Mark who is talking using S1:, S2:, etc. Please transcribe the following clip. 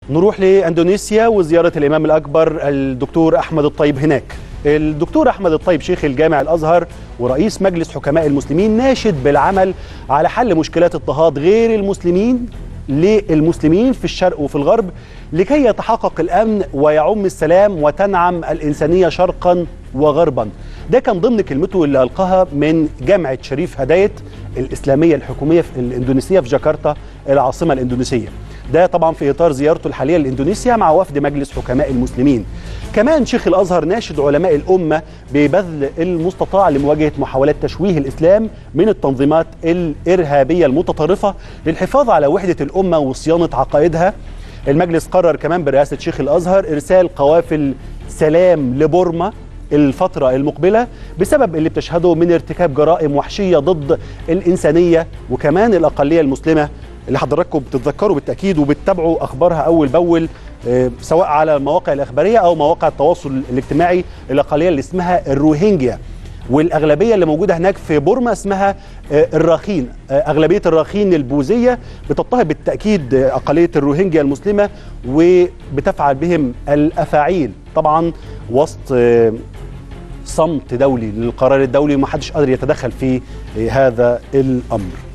S1: نروح لاندونيسيا وزياره الامام الاكبر الدكتور احمد الطيب هناك. الدكتور احمد الطيب شيخ الجامع الازهر ورئيس مجلس حكماء المسلمين ناشد بالعمل على حل مشكلات اضطهاد غير المسلمين للمسلمين في الشرق وفي الغرب لكي يتحقق الامن ويعم السلام وتنعم الانسانيه شرقا وغربا. ده كان ضمن كلمته اللي القاها من جامعه شريف هدايه الاسلاميه الحكوميه في الاندونيسيه في جاكرتا العاصمه الاندونيسيه. ده طبعا في اطار زيارته الحاليه لاندونيسيا مع وفد مجلس حكماء المسلمين. كمان شيخ الازهر ناشد علماء الامه ببذل المستطاع لمواجهه محاولات تشويه الاسلام من التنظيمات الارهابيه المتطرفه للحفاظ على وحده الامه وصيانه عقائدها. المجلس قرر كمان برئاسه شيخ الازهر ارسال قوافل سلام لبورما الفترة المقبلة بسبب اللي بتشهده من ارتكاب جرائم وحشية ضد الإنسانية وكمان الأقلية المسلمة اللي حضراتكم بتتذكروا بالتأكيد وبتتابعوا أخبارها أول بأول سواء على المواقع الإخبارية أو مواقع التواصل الاجتماعي الأقلية اللي اسمها الروهينجيا والأغلبية اللي موجودة هناك في بورما اسمها الراخين أغلبية الراخين البوذية بتضطهد بالتأكيد أقلية الروهينجيا المسلمة وبتفعل بهم الأفاعيل طبعا وسط صمت دولي للقرار الدولي ومحدش قادر يتدخل في هذا الأمر